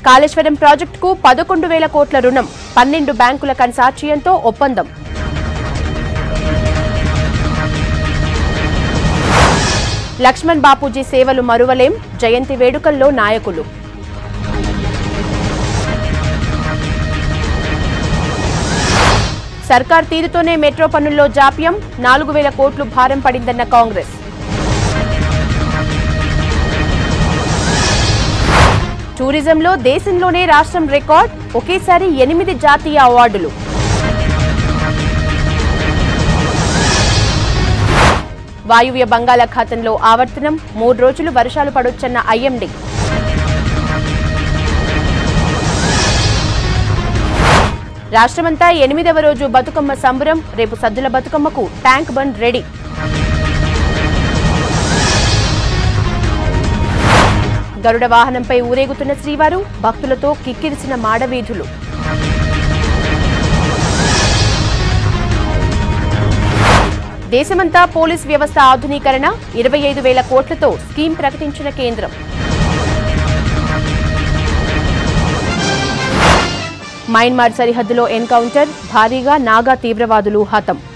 కాళేశ్వరం ప్రాజెక్టుకు పదకొండు వేల కోట్ల రుణం పన్నెండు బ్యాంకుల కన్సార్చియంతో ఒప్పందం లక్ష్మణ్ బాపూజీ సేవలు మరువలేం జయంతి వేడుకల్లో నాయకులు సర్కార్ తీరుతోనే మెట్రో పనుల్లో జాప్యం నాలుగు వేల కోట్లు భారం పడిందన్న కాంగ్రెస్ టూరిజంలో దేశంలోనే రాష్ట్రం రికార్డ్ ఒకేసారి ఎనిమిది జాతీయ అవార్డులు వాయువ్య బంగాళాఖాతంలో ఆవర్తనం మూడు రోజులు వర్షాలు పడొచ్చన్న ఐఎండీ రాష్ట్రమంతా ఎనిమిదవ రోజు బతుకమ్మ సంబరం రేపు సద్దుల బతుకమ్మకు ట్యాంక్ బండ్ రెడీ గరుడ వాహనంపై ఊరేగుతున్న శ్రీవారు భక్తులతో కిక్కిరిసిన మాడవీధులు దేశమంతా పోలీస్ వ్యవస్థ ఆధునీకరణ ఇరవై ఐదు వేల కోట్లతో స్కీమ్ ప్రకటించిన కేంద్రం మయన్మార్ సరిహద్దులో ఎన్కౌంటర్ భారీగా నాగా తీవ్రవాదులు హతం